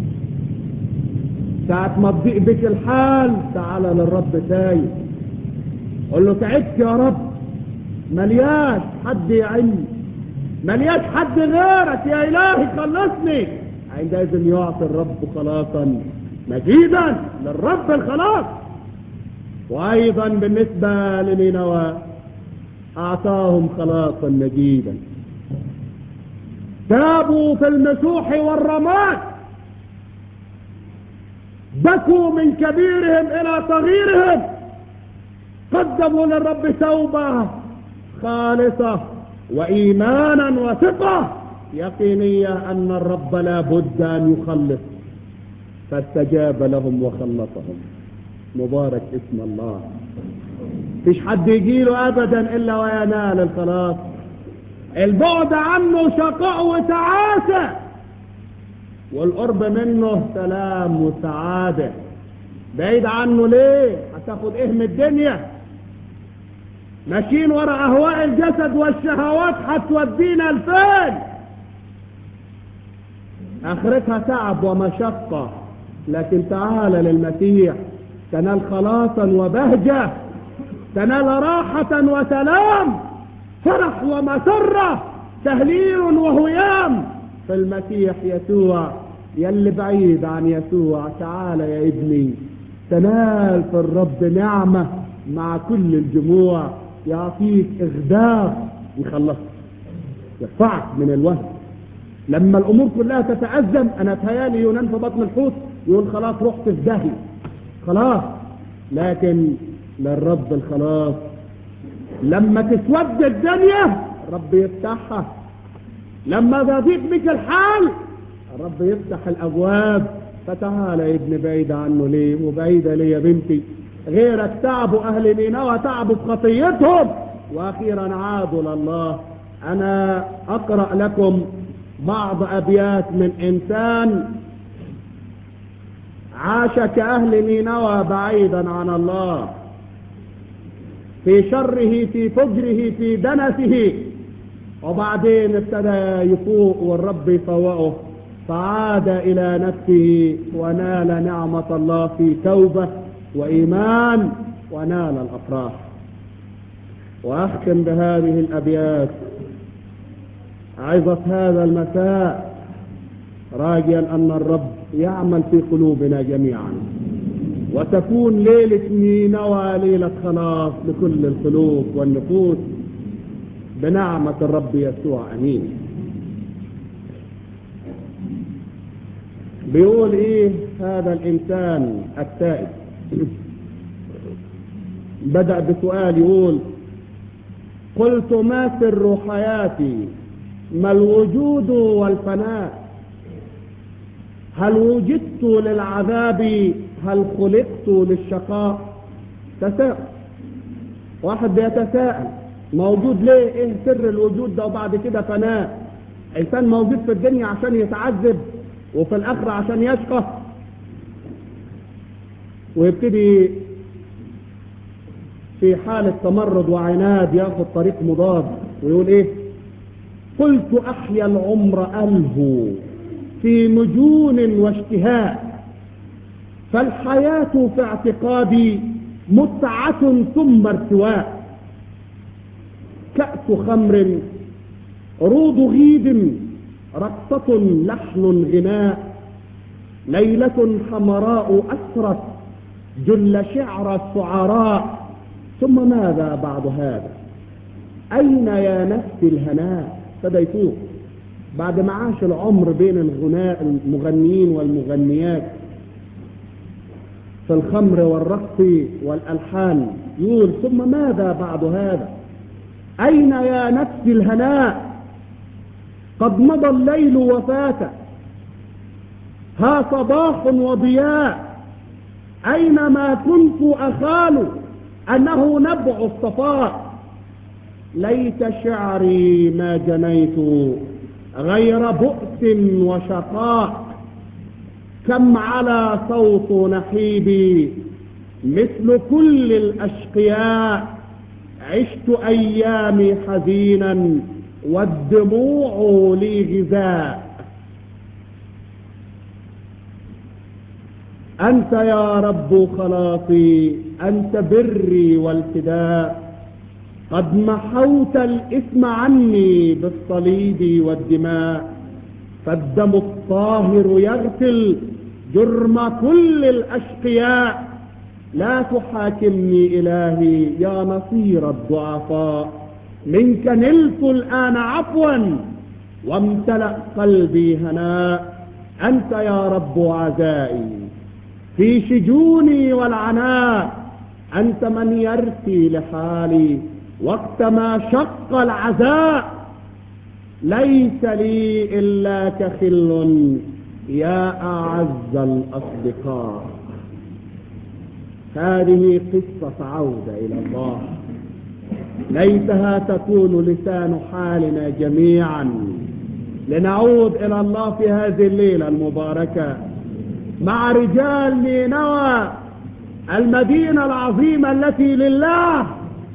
ساعة ما تضيق بك الحال تعال للرب تايب قل له تعبت يا رب ملياش حد يعني ملياش حد غيرك يا إلهي خلصني عندئذ يعطي الرب خلاصا مزيدا للرب الخلاص وأيضا بالنسبة لنينوى أعطاهم خلاصا مجيدا تابوا في المسوح والرماد بكوا من كبيرهم إلى صغيرهم قدموا للرب توبة خالصة وإيمانا وثقة يقينية أن الرب لا بد أن يخلص فاستجاب لهم وخلصهم مبارك اسم الله فيش حد يجيله أبدا إلا وينال الخلاص البعد عنه شقاء وتعاسة والقرب منه سلام وسعادة بعيد عنه ليه هتاخد ايه من الدنيا ماشيين ورا اهواء الجسد والشهوات هتودينا لفين اخرتها تعب ومشقة لكن تعال للمسيح تنال خلاصا وبهجة تنال راحة وسلام فرح ومسرة تهليل وهيام في المسيح يسوع يلي بعيد عن يسوع تعال يا ابني تنال في الرب نعمة مع كل الجموع يعطيك اغداف يخلصك يرفعك من الوهم لما الامور كلها تتأزم انا تهيالي يونان في بطن الحوت يقول خلاص رحت في داهية خلاص لكن للرب الخلاص لما تسود الدنيا الرب يفتحها لما تضيق بك الحال الرب يفتح الابواب فتعال يا ابن بعيد عنه ليه وبعيدة ليه يا بنتي غيرك تعبوا اهل نينوى تعبوا بخطيتهم واخيرا عادوا لله انا اقرأ لكم بعض ابيات من انسان عاش كأهل نينوى بعيدا عن الله في شره في فجره في دنسه وبعدين ابتدى يفوق والرب يفوقه فعاد إلى نفسه ونال نعمة الله في توبة وإيمان ونال الأفراح وأختم بهذه الأبيات عظة هذا المساء راجيا أن الرب يعمل في قلوبنا جميعا وتكون ليلة نينوى ليلة خلاص لكل القلوب والنفوس بنعمة الرب يسوع أمين بيقول ايه هذا الانسان التائب بدأ بسؤال يقول قلت ما سر حياتي ما الوجود والفناء هل وجدت للعذاب هل خلقت للشقاء تساءل واحد بيتساءل موجود ليه ايه سر الوجود ده وبعد كده فناء انسان موجود في الدنيا عشان يتعذب وفي الاخرة عشان يشقى ويبتدي في حالة تمرد وعناد ياخد طريق مضاد ويقول ايه قلت احيا العمر الهو في مجون واشتهاء فالحياة في اعتقادي متعة ثم ارتواء كأس خمر عروض غيد رقصة لحن غناء ليلة حمراء أسرت جل شعر الشعراء ثم ماذا بعد هذا أين يا نفس الهناء ابتدى يفوق بعد ما عاش العمر بين الغناء المغنيين والمغنيات في الخمر والرقص والألحان يقول ثم ماذا بعد هذا أين يا نفس الهناء قد مضى الليل وفات ها صباح وضياء أينما كنت أخال أنه نبع الصفاء ليت شعري ما جنيت غير بؤس وشقاء كم على صوت نحيبي مثل كل الأشقياء عشت أيامي حزينا والدموع لي غذاء أنت يا رب خلاصي أنت بري والفداء قد محوت الإثم عني بالصليب والدماء فالدم الطاهر يغسل جرم كل الأشقياء لا تحاكمني إلهي يا نصير الضعفاء منك نلت الآن عفوا وامتلأ قلبي هناء أنت يا رب عزائي في شجوني والعناء أنت من يرثي لحالي وقت ما شق العزاء ليس لي إلا كخل يا أعز الأصدقاء هذه قصة عودة إلى الله ليتها تكون لسان حالنا جميعا لنعود إلى الله في هذه الليلة المباركة مع رجال نينوى المدينة العظيمة التي لله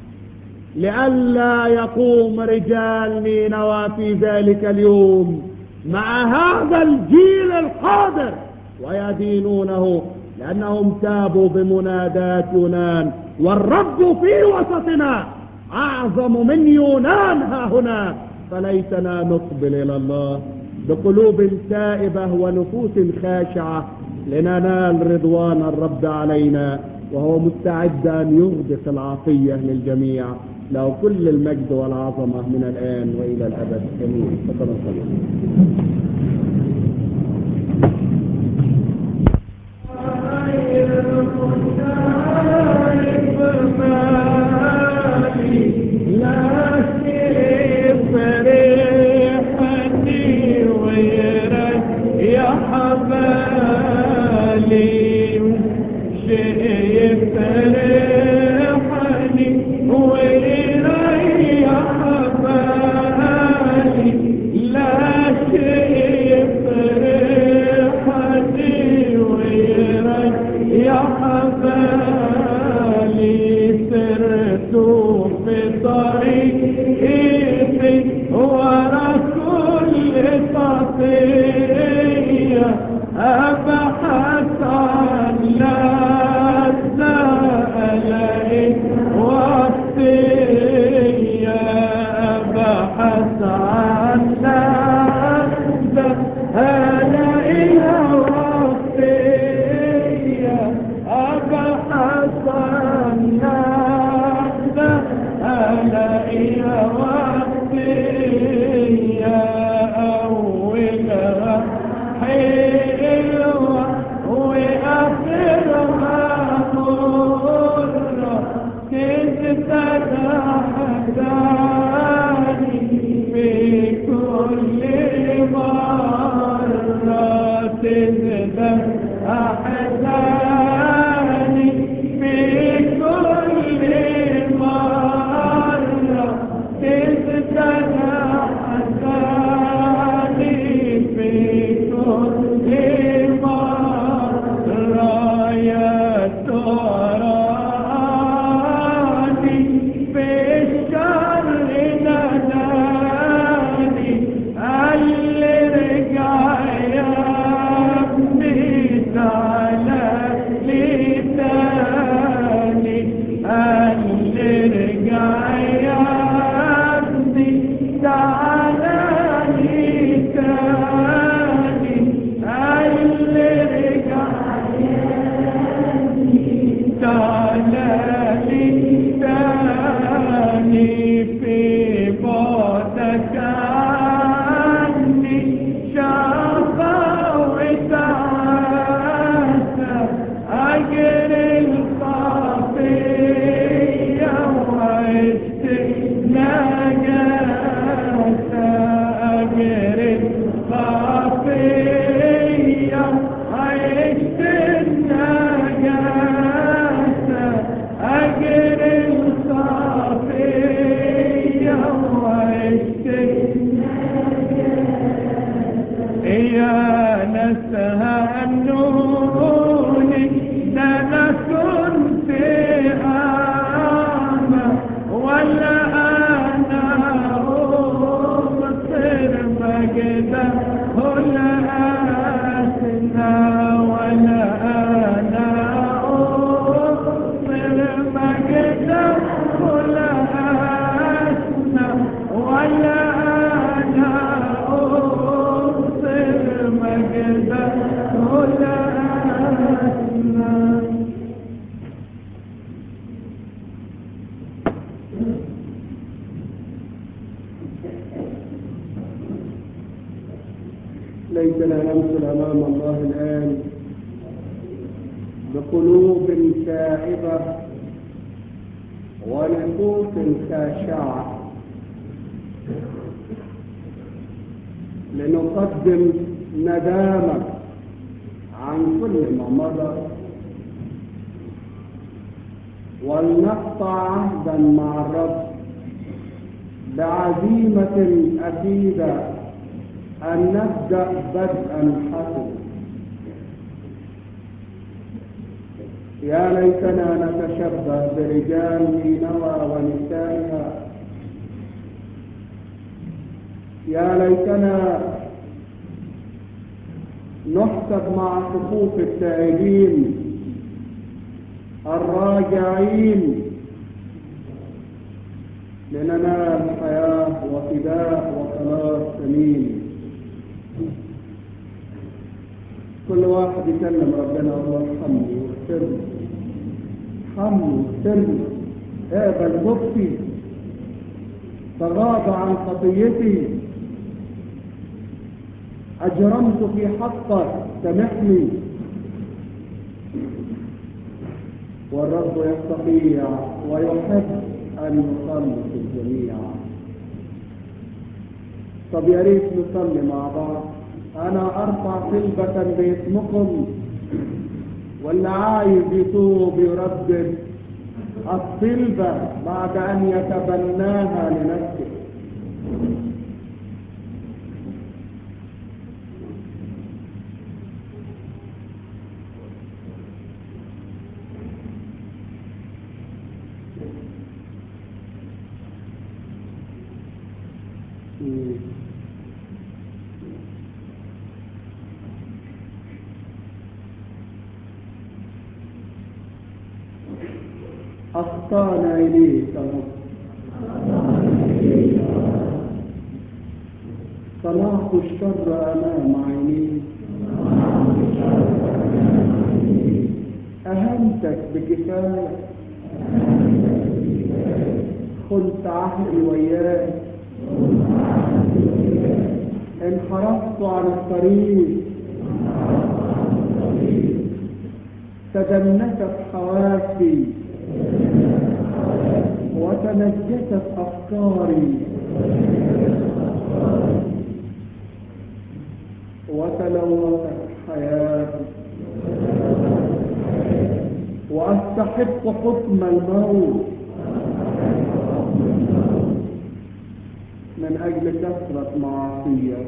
لئلا يقوم رجال نينوى في ذلك اليوم مع هذا الجيل الحاضر ويدينونه لأنهم تابوا بمنادات يونان والرب في وسطنا أعظم من يونان ها هنا فليتنا نقبل إلى الله بقلوب تائبة ونفوس خاشعة لننال رضوان الرب علينا وهو مستعد أن يغدق العطية للجميع له كل المجد والعظمة من الآن وإلى الأبد آمين تفضل Thank you. خطية أبحث عن لذة ألاقي وصية أبحث عن لذة ألاقيها وصية أبحث عن لذة ألاقيها وصية أولها حلوة وآخرها مرة تتدحداني في كل مرة تتدحداني في كل مرة تتدحداني في كل مرة يا تراني في الشر نداني قال لي ارجع يا ابني تعالى لي تاني قال لي ارجع يا ابني تعالى لي تاني قال لي ارجع تعالى لي تاني في بعدك عني شافا وتعاسى أجر الخطية وعشت نجاسة أجر الخطية عشت النجاسة أجر الخطية وعشت يا نسها النوني ده انا كنت اعمى ولا انا ابصر مجدا ولا اسنا ولا انا ابصر مجدا ولا اسنا ولا انا ابصر مجدا ولا اسنا ليتنا نمثل أمام الله الآن بقلوب تائبة ونفوس خاشعة لنقدم ندامة عن كل ما مضى ولنقطع عهدا مع الرب بعزيمة أكيدة أن نبدأ بدءا حسنا يا ليتنا نتشبه برجال نينوى ونسائها يا ليتنا نحسب مع صفوف التائبين الراجعين لننال حياة وفداء وخلاص ثمين كل واحد يكلم ربنا الله ارحمني واغفرني ارحمني واغفرني اقبل توبتي تغاضى عن خطيتي أجرمت في حقك سامحني والرب يستطيع ويحب أن يخلص الجميع طب يا ريت نصلي مع بعض أنا أرفع طلبة باسمكم واللي عايز يتوب يردد الطلبة بعد أن يتبناها لنفسه أخطأنا إليك يا رب صنعت الشر أمام عينيك أهمتك بكفاية خلت عهدي وياك انحرفت عن الطريق تدنست حواسي وتنجست أفكاري وتلوثت حياتي وأستحق حكم الموت من أجل كثرة معاصية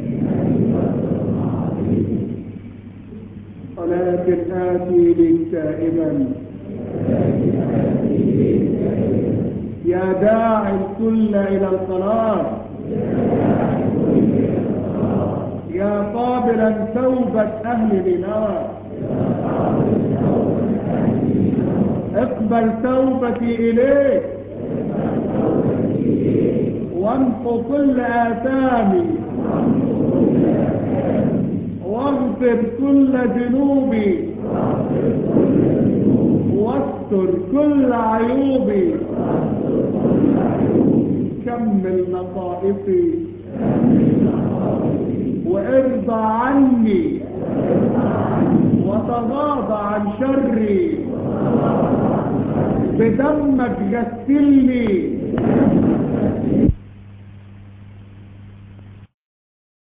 ولكن آتي لك تائبا يا داعي الكل إلى الخلاص يا قابلا توبة أهل بنار اقبل توبتي إليك وامحو كل آثامي واغفر كل ذنوبي واستر كل عيوبي كمل نقائصي وارضى عني وتغاضى عن شري بدمك غسلني